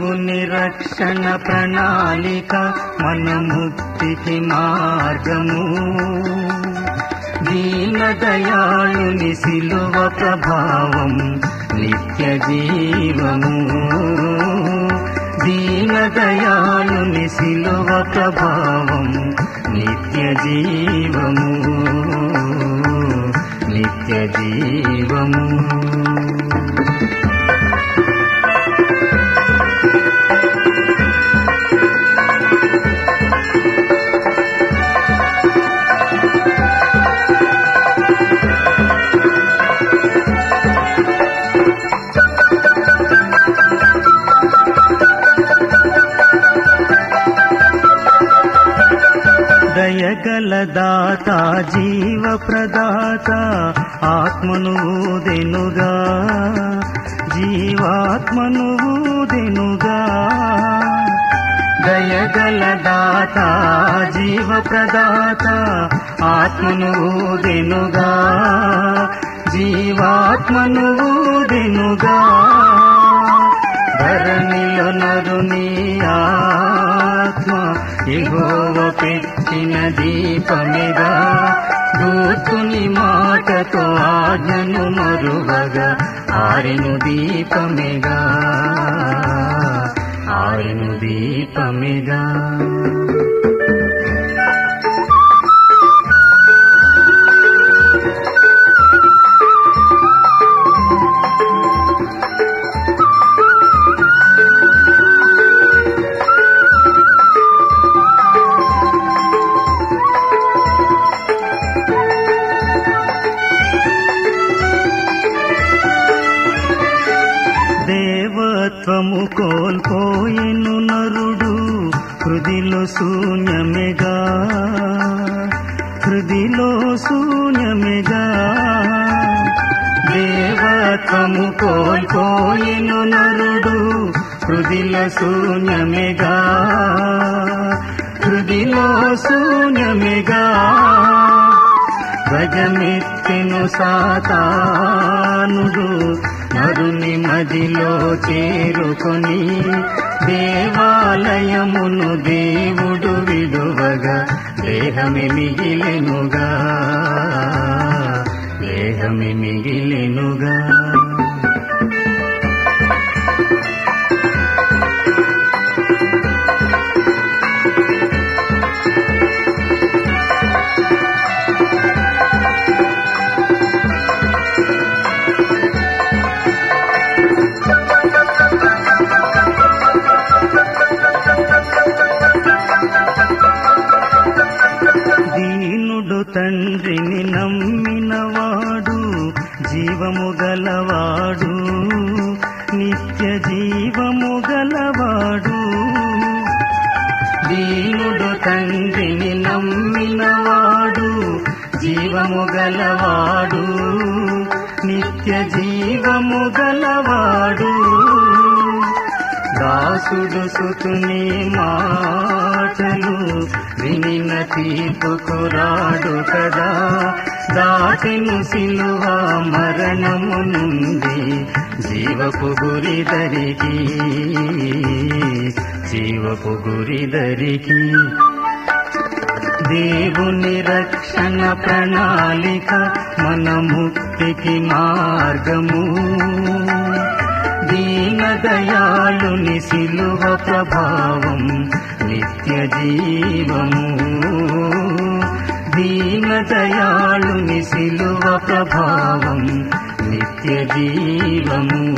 దేవుని రక్షణ ప్రణాళిక మన ముక్తికి మార్గము దీన దయాళుని శిలువ ప్రభావం నిత్య జీవము దీన దయాళుని శిలువ ప్రభావం నిత్య జీవము నిత్య జీవము దయగల దాత జీవ ప్రదాత ఆత్మను ఊదెనుగా జీవాత్మను ఊదెనుగా దయగల దాత జీవ ప్రదాత ఆత్మను ఊదెనుగా జీవాత్మను ఊదెనుగా ధరణిలో నరుని ఆత్మ ఎగోవ పెట్టిన దీపమిగా దూతుని మాటతో ఆజ్ఞను మరువగా ఆరెను దీపమిగా ఆరెను దీపమిగా దేవత్వము కోల్పోయెను నరుడు హృదిలో శూన్యమెగా హృదిలో శూన్యమెగా దేవత్వము కోల్పోయెను నరుడు హృదిలో శూన్యమెగా హృదిలో శూన్యమెగా గజమెత్తెను సాతానుడు నరుని మదిలో చేరుకొని దేవాలయమును దేవుడు విడువగా దేహమి మిగిలెనుగా దేహమి మిగిలెనుగా దీనుడు తండ్రిని నమ్మినవాడు జీవము గలవాడు నిత్య జీవము గలవాడు దీనుడు తండ్రిని నమ్మినవాడు జీవము గలవాడు నిత్య జీవము గలవాడు దాసుడు సుతుని మాటలు వినిన తీర్పుకురాడు కదా దాటిను సిలువ మరణము నుండి జీవపు గురిదరికి జీవపు గురిదరికి దేవుని రక్షణ ప్రణాళిక మన ముక్తికి మార్గము దీన దయాళుని శిలువ ప్రభావం నిత్య జీవము దీన దయాళుని శిలువ ప్రభావం నిత్య జీవము